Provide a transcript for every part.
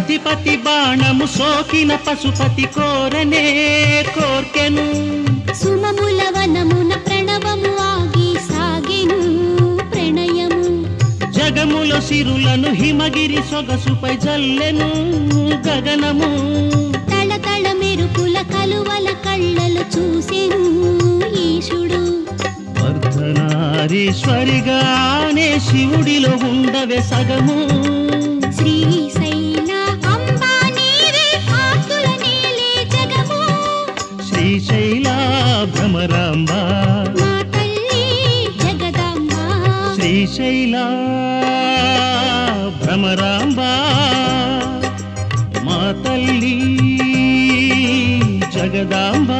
షష్ఠిపతి బాణము సోకిన పశుపతి కోరనే కోర్కెను సుమముల వనమున ప్రణవము ఆగి సాగెను ప్రణయము జగముల సిరులను హిమగిరి సొగసుపై జల్లెను గగనము తళతళ మెరుపుల కలువల కళ్ళలు చూసెను ఈశుడు అర్ధనారీశ్వరిగానే శివుడిలో ఉండవే సగము శ్రీశైల అంబా నీవే ఆతుల నీలే జగము శ్రీశైల భ్రమరాంబ మా తల్లి జగదాంబ శ్రీశైల భ్రమరాంబ మా తల్లి జగదాంబ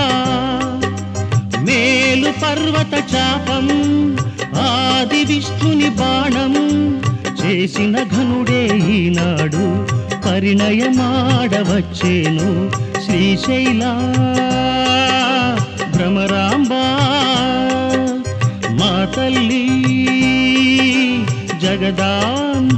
మేలు పర్వత చాపం ఆది విష్ణుని బాణం చేసిన ఘనుడే ఈనాడు పరిణయమాడవచ్చేను శ్రీశైల భ్రమరాంబ మా తల్లి జగదాంబ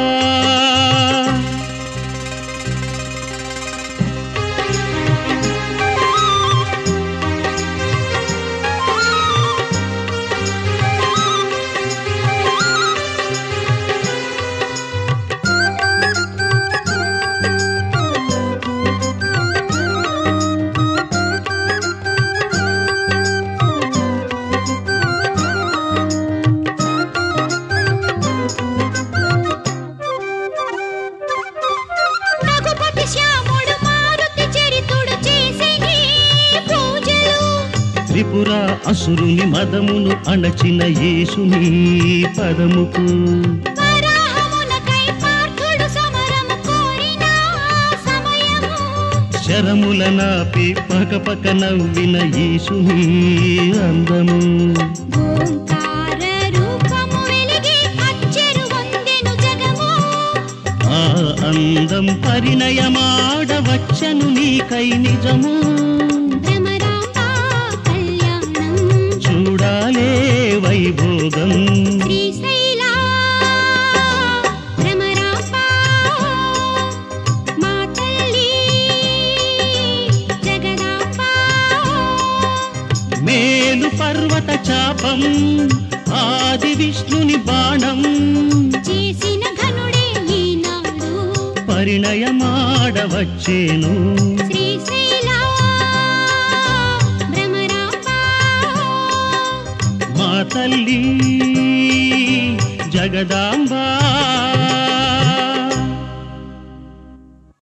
రఘుపతి శ్యాముడు మారుతి చరితుడు చేసే నీ పూజలు త్రిపుర అసురుని మదమును అణచిన యేసుని పదముకు వరాహమునకై పార్థుడు సమరము కోరిన సమయము శరముల నాపి పకపక నవ్విన యేసుని అందము ఓంకార రూపము వెలిగి అచ్చెరు వందెను జగము ఆ అందం పరిణయమాడవచ్చను నీకై నిజము భ్రమరాంబ కళ్యాణం చూడాలే వైభోగం శ్రీశైల భ్రమరాంబ మా తల్లి జగదాంబ మేలు పర్వత చాపం ఆది విష్ణుని బాణం చేసిన ఘనుడే ఈనాడు పరిణయమాడవచ్చేను శ్రీశైల భ్రమరాంబ మా తల్లి జగదాంబ